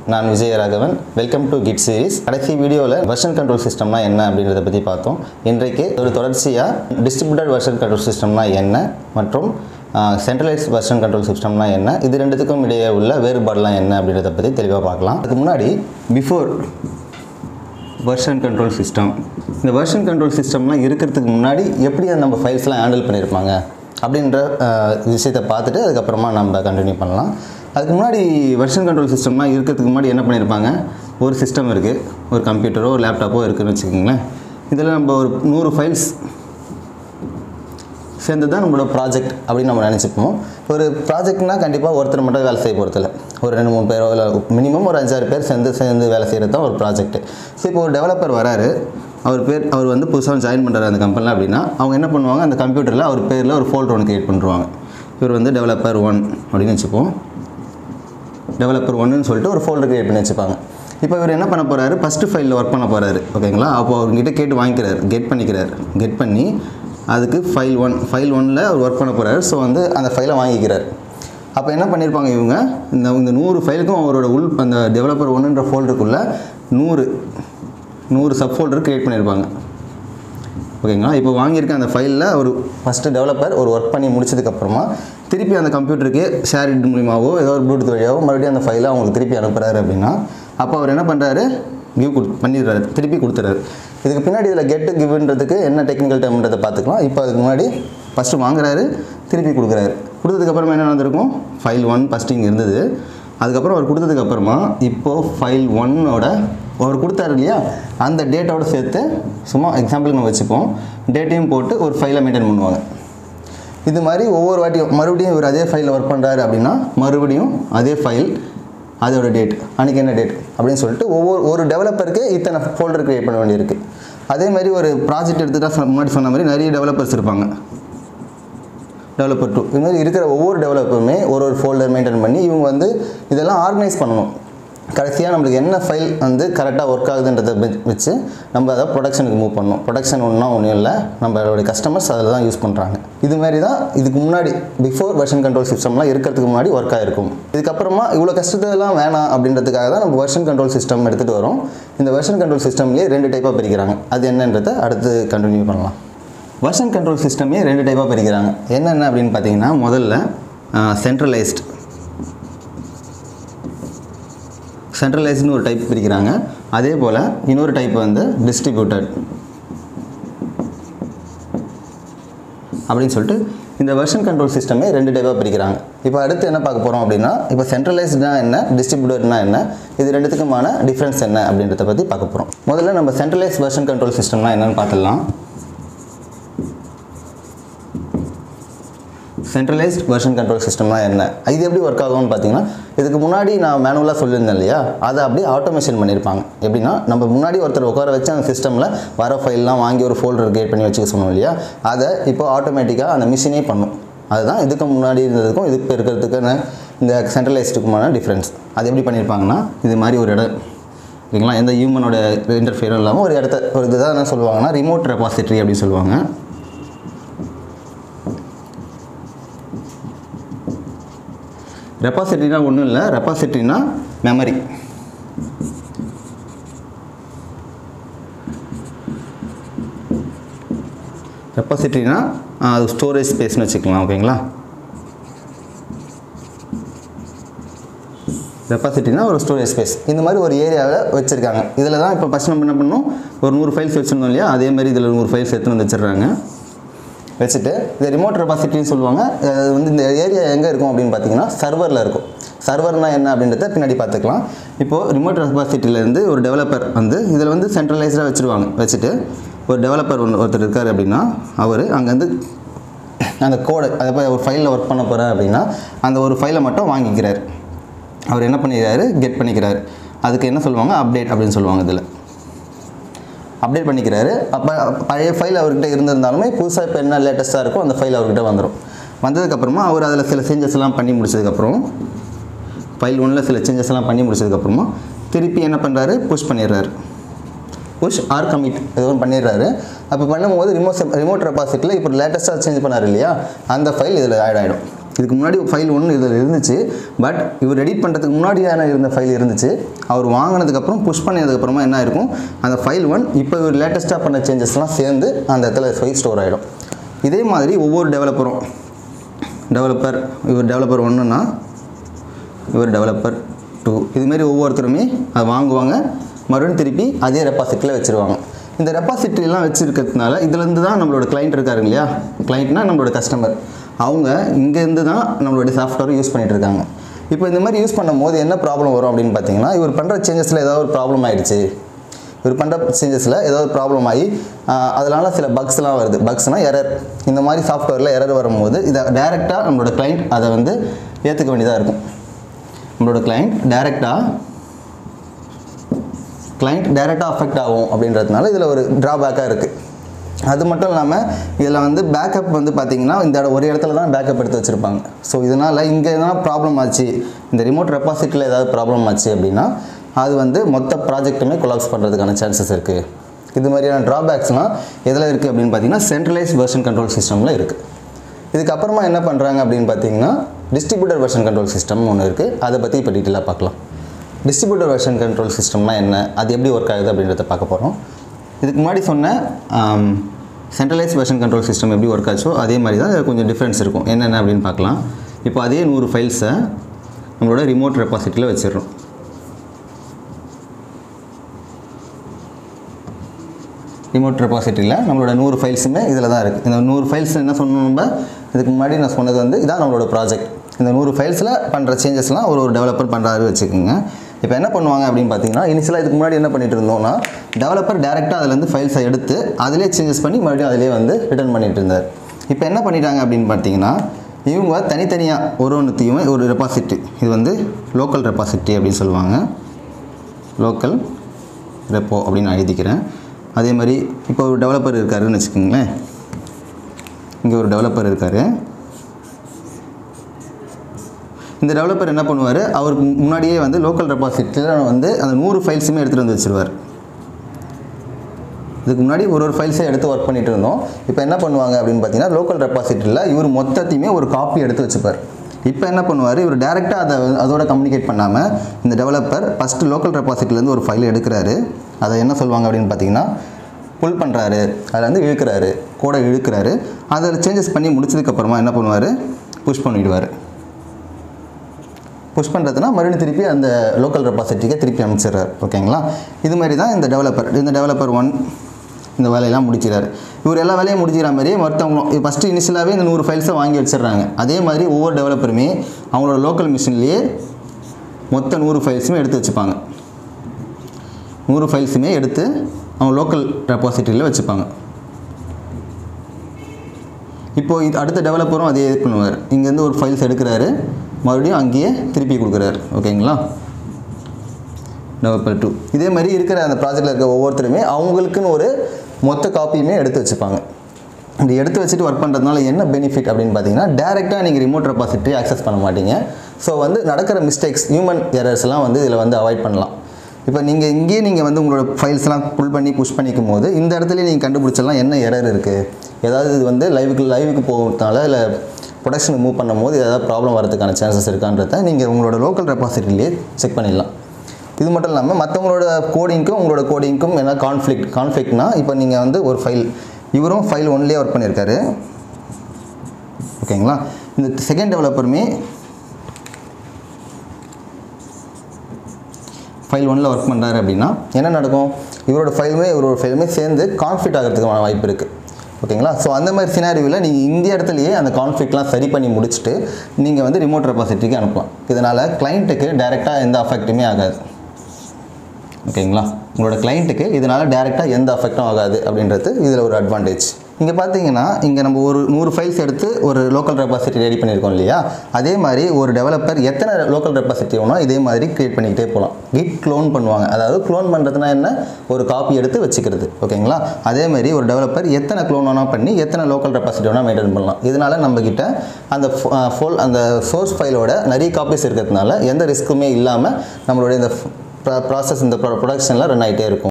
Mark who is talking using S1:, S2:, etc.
S1: நான் Vijayaraghavan welcome to Git series கடைசி வீடியோவில் வெர்ஷன் கண்ட்ரோல் சிஸ்டம்னா என்ன அப்படின்றத பற்றி பார்த்தோம் இன்றைக்கு ஒரு தொடர்ச்சியாக டிஸ்ட்ரிபியூட்டட் வெர்ஷன் கண்ட்ரோல் சிஸ்டம்னா என்ன மற்றும் சென்ட்ரலைஸ்ட் வெர்ஷன் கண்ட்ரோல் சிஸ்டம்னா என்ன இது ரெண்டுத்துக்கும் இடையே உள்ள வேறுபாடுலாம் என்ன அப்படின்றத பற்றி தெளிவாக பார்க்கலாம் அதுக்கு முன்னாடி பிஃபோர் வெர்ஷன் கண்ட்ரோல் சிஸ்டம் இந்த வெர்ஷன் கண்ட்ரோல் சிஸ்டம்லாம் இருக்கிறதுக்கு முன்னாடி எப்படி அந்த நம்ம ஃபைல்ஸ்லாம் ஹேண்டில் பண்ணியிருப்பாங்க அப்படின்ற அஹ், விஷயத்தை பார்த்துட்டு அதுக்கப்புறமா நம்ம கண்டினியூ பண்ணலாம் அதுக்கு முன்னாடி வெர்ஷன் கண்ட்ரோல் சிஸ்டம்லாம் இருக்கிறதுக்கு முன்னாடி என்ன பண்ணியிருப்பாங்க ஒரு சிஸ்டம் இருக்குது ஒரு கம்ப்யூட்டரோ ஒரு லேப்டாப்போ இருக்குதுன்னு வச்சுக்கோங்களேன் இதில் நம்ம ஒரு நூறு ஃபைல்ஸ் சேர்ந்து தான் நம்மளோட ப்ராஜெக்ட் அப்படின்னு நம்ம நினச்சிப்போம் ஒரு ப்ராஜெக்ட்னா கண்டிப்பாக ஒருத்தர் மட்டும் வேலை செய்ய போகிறதில்ல ஒரு ரெண்டு மூணு பேரோ இல்லை மினிமம் ஒரு அஞ்சாறு பேர் சேர்ந்து சேர்ந்து வேலை செய்கிறது தான் ஒரு ப்ராஜெக்ட் ஸோ இப்போ ஒரு டெவலப்பர் வராரு அவர் பேர் அவர் வந்து புதுசாக ஜாயின் பண்ணுறாரு அந்த கம்பெனியில் அப்படின்னா அவங்க என்ன பண்ணுவாங்க அந்த கம்ப்யூட்டரில் அவர் பேரில் ஒரு ஃபோல்டர் ஒன்று கிரியேட் பண்ணுவாங்க இவர் வந்து டெவலப்பர் ஒன் அப்படின்னு வச்சுப்போம் டெவலப்பர் ஒன்றுன்னு சொல்லிட்டு ஒரு ஃபோல்டர் கிரியேட் பண்ணி வச்சுப்பாங்க இப்போ இவர் என்ன பண்ண போகிறாரு ஃபஸ்ட்டு ஃபைலில் ஒர்க் பண்ண போகிறாரு ஓகேங்களா அப்போ அவர்கிட்ட கேட்டு வாங்கிக்கிறார் கெட் பண்ணிக்கிறார் கெட் பண்ணி அதுக்கு ஃபைல் ஒன் ஃபைல் ஒனில் அவர் ஒர்க் பண்ண போகிறாரு ஸோ வந்து அந்த ஃபைலை வாங்கிக்கிறார் அப்போ என்ன பண்ணியிருப்பாங்க இவங்க இந்த இந்த நூறு ஃபைலுக்கும் அவரோட உள் அந்த டெவலப்பர் ஒன்றுன்ற ஃபோல்டருக்குள்ளே நூறு நூறு சப் ஃபோல்டர் க்ரியேட் பண்ணியிருப்பாங்க ஓகேங்களா இப்போ வாங்கியிருக்க அந்த ஃபைலில் ஒரு ஃபஸ்ட்டு டெவலப்பர் ஒரு ஒர்க் பண்ணி முடிச்சதுக்கப்புறமா திருப்பி அந்த கம்ப்யூட்டருக்கு ஷேர் இட் மூலியமாவோ ஏதோ ஒரு ப்ளூடூத் வழியாவோ மறுபடியும் அந்த ஃபைலை அவங்களுக்கு திருப்பி அனுப்புகிறாரு அப்படின்னா அப்போ அவர் என்ன பண்ணுறாரு கிவ் கொடு பண்ணிடுறாரு திருப்பி கொடுத்துறாரு இதுக்கு பின்னாடி இதில் கெட்டு கிவ்ன்றதுக்கு என்ன டெக்னிக்கல் டேர்ம்ன்றதை பார்த்துக்கலாம் இப்போ அதுக்கு முன்னாடி ஃபஸ்ட்டு வாங்குறாரு திருப்பி கொடுக்குறாரு கொடுத்ததுக்கப்புறமா என்ன நடந்திருக்கும் ஃபைல் ஒன் ஃபஸ்ட்டு இங்கே இருந்தது அதுக்கப்புறம் அவர் கொடுத்ததுக்கப்புறமா இப்போது ஃபைல் ஒன்னோட அவர் கொடுத்தாரு இல்லையா அந்த டேட்டோட சேர்த்து சும்மா எக்ஸாம்பிளுக்கு நம்ம வச்சுப்போம் டேட்டையும் போட்டு ஒரு ஃபைலை மெயின்டைன் பண்ணுவாங்க இது மாதிரி ஒவ்வொரு வாட்டியும் மறுபடியும் இவர் அதே ஃபைலில் ஒர்க் பண்ணுறாரு அப்படின்னா மறுபடியும் அதே ஃபைல் அதோட டேட் அன்றைக்கி என்ன டேட் அப்படின்னு சொல்லிட்டு ஒவ்வொரு ஒரு டெவலப்பருக்கு இத்தனை ஃபோல்டர் க்ரியேட் பண்ண வேண்டியிருக்கு அதே மாதிரி ஒரு ப்ராஜெக்ட் எடுத்துகிட்டா முன்னாடி சொன்ன மாதிரி நிறைய டெவலப்பர்ஸ் இருப்பாங்க டெவலப்பர் டூ இது மாதிரி இருக்கிற ஒவ்வொரு டெவலப்பருமே ஒரு ஒரு ஃபோல்டர் மெயின்டைன் பண்ணி இவங்க வந்து இதெல்லாம் ஆர்கனைஸ் பண்ணணும் கடைசியாக நம்மளுக்கு என்ன ஃபைல் வந்து கரெக்டாக ஒர்க் ஆகுதுன்றதை வெ- வச்சு நம்ம அதை ப்ரொடக்ஷனுக்கு மூவ் பண்ணணும் ப்ரொடக்ஷன் ஒன்றும் ஒன்றும் இல்லை நம்மளுடைய கஸ்டமர்ஸ் அதில் தான் யூஸ் பண்ணுறாங்க இது மாதிரி தான் இதுக்கு முன்னாடி பிஃபோர் வெர்ஷன் கண்ட்ரோல் சிஸ்டம்லாம் இருக்கிறதுக்கு முன்னாடி ஒர்க் ஆகிருக்கும் இதுக்கப்புறமா இவ்வளோ கஷ்டத்தெல்லாம் வேணாம் அப்படின்றதுக்காக தான் நம்ம வெர்ஷன் கண்ட்ரோல் சிஸ்டம் எடுத்துகிட்டு வரோம் இந்த வெர்ஷன் கண்ட்ரோல் சிஸ்டம்லேயே ரெண்டு டைப்பாக பிரிக்கிறாங்க அது என்னன்றதை அடுத்து கண்டினியூ பண்ணலாம் வெர்ஷன் கண்ட்ரோல் சிஸ்டமே ரெண்டு டைப்பாக பிரிக்கிறாங்க என்னென்ன அப்படின்னு பார்த்தீங்கன்னா முதல்ல சென்ட்ரலைஸ்ட் சென்ட்ரலைஸ்டுன்னு ஒரு டைப் பிரிக்கிறாங்க அதே போல் இன்னொரு டைப் வந்து டிஸ்ட்ரிபியூட்டட் அப்படின்னு சொல்லிட்டு இந்த வெர்ஷன் கண்ட்ரோல் சிஸ்டமே ரெண்டு டைப்பாக பிரிக்கிறாங்க இப்போ அடுத்து என்ன பார்க்க போகிறோம் அப்படின்னா இப்போ சென்ட்ரலைஸ்ட்னா என்ன டிஸ்ட்ரிபியூட்டர்னா என்ன இது ரெண்டுத்துக்குமான டிஃப்ரென்ஸ் என்ன அப்படின்றத பற்றி பார்க்க போகிறோம் முதல்ல நம்ம சென்ட்ரலைஸ் வெர்ஷன் கண்ட்ரோல் சிஸ்டம்னா என்னன்னு பார்த்துடலாம் சென்ட்ரலைஸ்ட் வெர்ஷன் கண்ட்ரோல் சிஸ்டம்னா என்ன இது எப்படி ஒர்க் ஆகும்னு பார்த்தீங்கன்னா இதுக்கு முன்னாடி நான் மேனுவலாக சொல்லியிருந்தேன் இல்லையா அதை அப்படியே ஆட்டோமேஷன் பண்ணியிருப்பாங்க எப்படின்னா நம்ம முன்னாடி ஒருத்தர் உட்கார வச்சு அந்த சிஸ்டமில் வர ஃபைல்லாம் வாங்கி ஒரு ஃபோல்டர் கிரியேட் பண்ணி வச்சுக்க சொன்னோம் இல்லையா அதை இப்போ ஆட்டோமேட்டிக்காக அந்த மிஷினே பண்ணும் அதுதான் இதுக்கு முன்னாடி இருந்ததுக்கும் இதுக்கு இப்போ இருக்கிறதுக்கான இந்த சென்ட்ரலைஸ்டுக்குமான டிஃப்ரென்ஸ் அது எப்படி பண்ணியிருப்பாங்கன்னா இது மாதிரி ஒரு இடம் ஓகேங்களா எந்த ஹியூமனோட இன்டர்ஃபியரும் இல்லாமல் ஒரு இடத்த ஒரு இதுதான் என்ன சொல்லுவாங்கன்னா ரிமோட் ரெபாசிட்டரி அப்படின்னு சொல்லுவாங்க ரெபாசிட்டரினா ஒன்றும் இல்லை ரெபாசிட்டரினா மெமரி ரெபாசிட்டரினா அது ஸ்டோரேஜ் ஸ்பேஸ்னு வச்சுக்கலாம் ஓகேங்களா ரெபாசிட்டினா ஒரு ஸ்டோரேஜ் ஸ்பேஸ் இந்த மாதிரி ஒரு ஏரியாவில் வச்சுருக்காங்க இதில் தான் இப்போ ஃபஸ்ட் நம்ம என்ன பண்ணோம் ஒரு நூறு ஃபைல்ஸ் வச்சுருந்தோம் இல்லையா அதே மாதிரி இதில் நூறு ஃபைல்ஸ் எடுத்துன்னு வந்து வச்சிடுறாங்க வச்சுட்டு இது ரிமோட் ரெபாசிட்டின்னு சொல்லுவாங்க அது வந்து இந்த ஏரியா எங்கே இருக்கும் அப்படின்னு பார்த்தீங்கன்னா சர்வரில் இருக்கும் சர்வர்னா என்ன அப்படின்றத பின்னாடி பார்த்துக்கலாம் இப்போது ரிமோட் ரெபாசிட்டிலேருந்து ஒரு டெவலப்பர் வந்து இதில் வந்து சென்ட்ரலைஸ்டாக வச்சுருவாங்க வச்சுட்டு ஒரு டெவலப்பர் ஒன்று ஒருத்தர் இருக்கார் அப்படின்னா அவர் அங்கேருந்து அந்த கோடை அதை போய் ஒரு ஃபைலில் ஒர்க் பண்ண போகிறார் அப்படின்னா அந்த ஒரு ஃபைலை மட்டும் வாங்கிக்கிறார் அவர் என்ன பண்ணிக்கிறாரு கெட் பண்ணிக்கிறாரு அதுக்கு என்ன சொல்லுவாங்க அப்டேட் அப்படின்னு சொல்லுவாங்க இதில் அப்டேட் பண்ணிக்கிறாரு அப்போ பழைய ஃபைல் அவர்கிட்ட இருந்திருந்தாலுமே புதுசாக இப்போ என்ன லேட்டஸ்ட்டாக இருக்கோ அந்த ஃபைல் அவர்கிட்ட வந்துடும் வந்ததுக்கப்புறமா அவர் அதில் சில சேஞ்சஸ் எல்லாம் பண்ணி முடிச்சதுக்கப்புறம் ஃபைல் ஒன்றில் சில சேஞ்சஸ் எல்லாம் பண்ணி முடிச்சதுக்கப்புறமா திருப்பி என்ன பண்ணுறாரு புஷ் பண்ணிடுறாரு புஷ் ஆர் கமிட் எதுவும் பண்ணிடுறாரு அப்போ பண்ணும்போது ரிமோட் ரிமோட் ரெபாசிட்டியில் இப்போ லேட்டஸ்ட்டாக சேஞ்ச் பண்ணார் இல்லையா அந்த ஃபைல் இதில் ஆட் ஆகிடும் இதுக்கு முன்னாடி ஃபைல் ஒன்று இதில் இருந்துச்சு பட் இவர் எடிட் பண்ணுறதுக்கு முன்னாடியான இருந்த ஃபைல் இருந்துச்சு அவர் வாங்கினதுக்கப்புறம் புஷ் பண்ணதுக்கப்புறமா என்ன இருக்கும் அந்த ஃபைல் ஒன் இப்போ இவர் லேட்டஸ்ட்டாக பண்ண சேஞ்சஸ்லாம் சேர்ந்து அந்த இடத்துல ஃபைல் ஸ்டோர் ஆகிடும் இதே மாதிரி ஒவ்வொரு டெவலப்பரும் டெவலப்பர் இவர் டெவலப்பர் ஒன்றுனா இவர் டெவலப்பர் டூ இதுமாரி ஒவ்வொருத்தருமே அதை வாங்குவாங்க மறுபடியும் திருப்பி அதே ரெப்பாசிட்டியில் வச்சுருவாங்க இந்த ரெப்பாசிட்டிலாம் வச்சுருக்கிறதுனால இதுலேருந்து தான் நம்மளோட கிளைண்ட் இருக்காரு இல்லையா கிளைண்ட்னா நம்மளோட கஸ்டமர் அவங்க இங்கேருந்து தான் நம்மளுடைய சாஃப்ட்வேர் யூஸ் பண்ணிட்டு இருக்காங்க இப்போ இந்த மாதிரி யூஸ் பண்ணும்போது என்ன ப்ராப்ளம் வரும் அப்படின்னு பார்த்தீங்கன்னா இவர் பண்ணுற சேஞ்சஸில் ஏதாவது ஒரு ப்ராப்ளம் ஆயிடுச்சு இவர் பண்ணுற சேஞ்சஸில் ஏதாவது ப்ராப்ளம் ஆகி ஆஹ், அதனால சில பக்ஸ்லாம் வருது பக்ஸ்னால் எரர் இந்த மாதிரி சாஃப்ட்வேரில் எரர் வரும்போது இதை டேரெக்டாக நம்மளோட கிளைண்ட் அதை வந்து ஏற்றுக்க வேண்டியதாக இருக்கும் நம்மளோட கிளைண்ட் டைரெக்டாக கிளைண்ட் டைரெக்டாக அஃபெக்ட் ஆகும் அப்படின்றதுனால இதில் ஒரு ட்ராபேக்காக இருக்குது அது மட்டும் இல்லாமல் இதில் வந்து பேக்கப் வந்து பார்த்தீங்கன்னா இந்த இடம் ஒரு இடத்துல தான் பேக்கப் எடுத்து வச்சுருப்பாங்க ஸோ இதனால் இங்கே எதனா ப்ராப்ளம் ஆச்சு இந்த ரிமோட் ரெப்பாசிட்டியில் ஏதாவது ப்ராப்ளம் ஆச்சு அப்படின்னா அது வந்து மொத்த ப்ராஜெக்ட்டுமே கொலாப்ஸ் பண்ணுறதுக்கான சான்சஸ் இருக்குது இது மாதிரியான ட்ராபேக்ஸ்லாம் எதில் இருக்குது அப்படின்னு பார்த்தீங்கன்னா சென்ட்ரலைஸ் வெர்ஷன் கண்ட்ரோல் சிஸ்டமில் இருக்குது இதுக்கப்புறமா என்ன பண்ணுறாங்க அப்படின்னு பார்த்தீங்கன்னா டிஸ்ட்ரிபியூட்டர் வெர்ஷன் கண்ட்ரோல் சிஸ்டம்னு ஒன்று இருக்குது அதை பற்றி இப்போ டீட்டெயிலாக பார்க்கலாம் டிஸ்ட்ரிபியூட்டர் வெர்ஷன் கண்ட்ரோல் சிஸ்டம்னா என்ன அது எப்படி ஒர்க் ஆகுது அப்படின்றத பார்க்க போகிறோம் இதுக்கு முன்னாடி சொன்ன சென்ட்ரலைஸ் வெர்ஷன் கண்ட்ரோல் சிஸ்டம் எப்படி ஒர்க் ஆச்சோ அதே மாதிரி தான் இதுல கொஞ்சம் டிஃப்ரென்ஸ் இருக்கும் என்னென்ன அப்படின்னு பார்க்கலாம் இப்போ அதே நூறு ஃபைல்ஸை நம்மளோட ரிமோட் ரெப்பாசிட்டியில் வச்சிடுறோம் ரிமோட் ரெபாசிட்டரியில் நம்மளோட நூறு ஃபைல்ஸுமே இதில் தான் இருக்குது இந்த நூறு ஃபைல்ஸ் என்ன சொன்னோம் நம்ம இதுக்கு முன்னாடி நான் சொன்னது வந்து இதான் நம்மளோட ப்ராஜெக்ட் இந்த நூறு ஃபைல்ஸில் பண்ணுற சேஞ்சஸ்லாம் ஒரு ஒரு டெவலப்பர் பண்ணுறாரு வச்சுக்கோங்க இப்போ என்ன பண்ணுவாங்க அப்படின்னு பார்த்தீங்கன்னா இனிஷியலாக இதுக்கு முன்னாடி என்ன பண்ணிட்டு இருந்தோம்னா டெவலப்பர் டேரெக்டாக அதுலேருந்து ஃபைல்ஸை எடுத்து அதிலே சேஞ்சஸ் பண்ணி மறுபடியும் அதிலே வந்து ரிட்டர்ன் பண்ணிட்டு இருந்தார் இப்போ என்ன பண்ணிட்டாங்க அப்படின்னு பார்த்தீங்கன்னா இவங்க தனித்தனியாக ஒரு ஒன்றுத்தையுமே ஒரு ரெபாசிட்டி இது வந்து லோக்கல் ரெபாசிட்டி அப்படின்னு சொல்லுவாங்க லோக்கல் ரெப்போ அப்படின்னு நான் எழுதிக்கிறேன் அதே மாதிரி இப்போ ஒரு டெவலப்பர் இருக்காருன்னு வச்சுக்கோங்களேன் இங்கே ஒரு டெவலப்பர் இருக்கார் இந்த டெவலப்பர் என்ன பண்ணுவார் அவருக்கு முன்னாடியே வந்து லோக்கல் ரெபாசிட்டியில் வந்து அந்த நூறு ஃபைல்ஸுமே எடுத்துகிட்டு வந்து வச்சுருவார் இதுக்கு முன்னாடி ஒரு ஒரு ஃபைல்ஸை எடுத்து ஒர்க் பண்ணிட்டு இருந்தோம் இப்போ என்ன பண்ணுவாங்க அப்படின்னு பார்த்தீங்கன்னா லோக்கல் ரெபாசிட்டரியில் இவர் மொத்தத்தையுமே ஒரு காப்பி எடுத்து வச்சுப்பார் இப்போ என்ன பண்ணுவார் இவர் டேரெக்டாக அதை அதோட கம்யூனிகேட் பண்ணாமல் இந்த டெவலப்பர் ஃபஸ்ட்டு லோக்கல் ரெபாசிட்டிலேருந்து ஒரு ஃபைல் எடுக்கிறாரு அதை என்ன சொல்லுவாங்க அப்படின்னு பார்த்தீங்கன்னா புல் பண்ணுறாரு அதில் வந்து இழுக்கிறாரு கோடை இழுக்கிறாரு அதில் சேஞ்சஸ் பண்ணி முடிச்சதுக்கப்புறமா என்ன பண்ணுவார் புஷ் பண்ணிவிடுவார் புஷ் பண்ணுறதுனா மறுபடியும் திருப்பி அந்த லோக்கல் ரெபாசிட்டிக்கே திருப்பி அனுப்பிச்சிடுறாரு ஓகேங்களா இது மாதிரி தான் இந்த டெவலப்பர் இந்த டெவலப்பர் ஒன் இந்த வேலையெல்லாம் முடிக்கிறாரு இவர் எல்லா வேலையும் முடிக்கிற மாதிரியே மொத்தவங்களும் ஃபஸ்ட்டு இனிஷியலாகவே இந்த நூறு ஃபைல்ஸை வாங்கி வச்சிடுறாங்க அதே மாதிரி ஒவ்வொரு டெவலப்பருமே அவங்களோட லோக்கல் மிஷின்லேயே மொத்த நூறு ஃபைல்ஸுமே எடுத்து வச்சுப்பாங்க நூறு ஃபைல்ஸுமே எடுத்து அவங்க லோக்கல் ரெபாசிட்டரியில் வச்சுப்பாங்க இப்போ இது அடுத்த டெவலப்பரும் அதே இது பண்ணுவார் இங்கேருந்து ஒரு ஃபைல்ஸ் எடுக்கிறாரு மறுபடியும் அங்கேயே திருப்பி கொடுக்குறாரு ஓகேங்களா டெவலப்பர் டூ இதே மாதிரி இருக்கிற அந்த ப்ராஜெக்டில் இருக்க ஒவ்வொருத்தருமே அவங்களுக்குன்னு ஒரு மொத்த காப்பியுமே எடுத்து வச்சுப்பாங்க இந்த எடுத்து வச்சுட்டு ஒர்க் பண்ணுறதுனால என்ன பெனிஃபிட் அப்படின்னு பார்த்தீங்கன்னா டேரெக்டாக நீங்கள் ரிமோட் ரெபாசிட்டரி ஆக்சஸ் பண்ண மாட்டீங்க ஸோ வந்து நடக்கிற மிஸ்டேக்ஸ் ஹியூமன் எரர்ஸ்லாம் வந்து இதில் வந்து அவாய்ட் பண்ணலாம் இப்போ நீங்கள் இங்கேயே நீங்கள் வந்து உங்களோட ஃபைல்ஸ்லாம் புல் பண்ணி புஷ் பண்ணிக்கும் போது இந்த இடத்துல நீங்கள் கண்டுபிடிச்சலாம் என்ன எரர் இருக்குது ஏதாவது இது வந்து லைவுக்கு லைவுக்கு போகிறதுனால இல்லை ப்ரொடக்ஷன் மூவ் பண்ணும்போது ஏதாவது ப்ராப்ளம் வரதுக்கான சான்சஸ் இருக்கான்றத நீங்கள் உங்களோட லோக்கல் ரெபாசிட்டரியிலே செக் பண்ணிடலாம் இது மட்டும் இல்லாமல் மற்றவங்களோட கோடிங்க்கும் உங்களோட கோடிங்க்கும் என்ன கான்ஃப்ளிக்ட் கான்ஃப்ளிக்ட்னா இப்போ நீங்கள் வந்து ஒரு ஃபைல் இவரும் ஃபைல் ஒன்லேயே ஒர்க் பண்ணியிருக்காரு ஓகேங்களா இந்த செகண்ட் டெவலப்பருமே ஃபைல் ஒன்றில் ஒர்க் பண்ணுறாரு அப்படின்னா என்ன நடக்கும் இவரோட ஃபைலுமே இவரோட ஃபைலுமே சேர்ந்து கான்ஃப்ளிக்ட் ஆகிறதுக்கான வாய்ப்பு இருக்குது ஓகேங்களா ஸோ அந்த மாதிரி சினாரியோவில் நீங்கள் இந்த இடத்துலையே அந்த கான்ஃப்ளிக்ட்லாம் சரி பண்ணி முடிச்சுட்டு நீங்கள் வந்து ரிமோட் ரெபாசிட்டரிக்கு அனுப்பலாம் இதனால் கிளைண்ட்டுக்கு டைரெக்டாக எந்த அஃபெக்ட்டுமே ஆகாது ஓகேங்களா உங்களோட கிளைண்ட்டுக்கு இதனால் டேரெக்டாக எந்த அஃபெக்டும் ஆகாது அப்படின்றது இதில் ஒரு அட்வான்டேஜ் இங்கே பார்த்தீங்கன்னா இங்கே நம்ம ஒரு நூறு ஃபைல்ஸ் எடுத்து ஒரு லோக்கல் ரெபாசிட்டி ரெடி பண்ணியிருக்கோம் இல்லையா அதே மாதிரி ஒரு டெவலப்பர் எத்தனை லோக்கல் ரெபாசிட்டி வேணும் இதே மாதிரி க்ரியேட் பண்ணிக்கிட்டே போகலாம் கிட் க்ளோன் பண்ணுவாங்க அதாவது க்ளோன் பண்ணுறதுனா என்ன ஒரு காப்பி எடுத்து வச்சுக்கிறது ஓகேங்களா அதே மாதிரி ஒரு டெவலப்பர் எத்தனை க்ளோன் வேணால் பண்ணி எத்தனை லோக்கல் ரெபாசிட்டி வேணால் மெயின்டைன் பண்ணலாம் இதனால் நம்மக்கிட்ட அந்த ஃபோல் அந்த சோர்ஸ் ஃபைலோட நிறைய காப்பீஸ் இருக்கிறதுனால எந்த ரிஸ்க்குமே இல்லாமல் நம்மளுடைய இந்த ப்ராசஸ் இந்த ப்ரொடக்ஷனில் ரன் ஆகிட்டே இருக்கும்